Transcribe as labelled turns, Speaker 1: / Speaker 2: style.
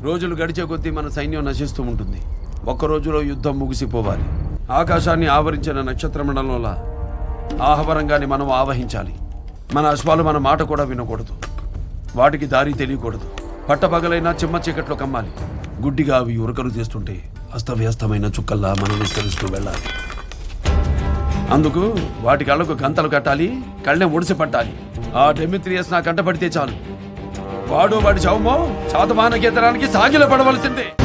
Speaker 1: రోజులు గడిచే కొద్దీ మన సైన్యం నశిస్తూ ఉంటుంది ఒక్క రోజులో యుద్ధం ముగిసిపోవాలి ఆకాశాన్ని ఆవరించిన నక్షత్ర మండలంలో ఆహవరంగాన్ని మనం ఆవహించాలి మన అశ్వాలు మన మాట కూడా వినకూడదు వాటికి దారి తెలియకూడదు పట్టపగలైనా చిమ్మ చీకట్లో కమ్మాలి గుడ్డిగా అవి ఉరకలు చేస్తుంటే అస్తవ్యస్తమైన చుక్కల్లా మనం విస్తరిస్తూ వెళ్ళాలి అందుకు వాటి కళ్ళకు గంతలు కట్టాలి కళ్ళెం ఒడిసి పట్టాలి ఆ డెమిత్రియస్ నా కంట పడితే చాలు వాడు వాడి చౌమో శాతమాన గీతరానికి సాగిల పడవలసిందే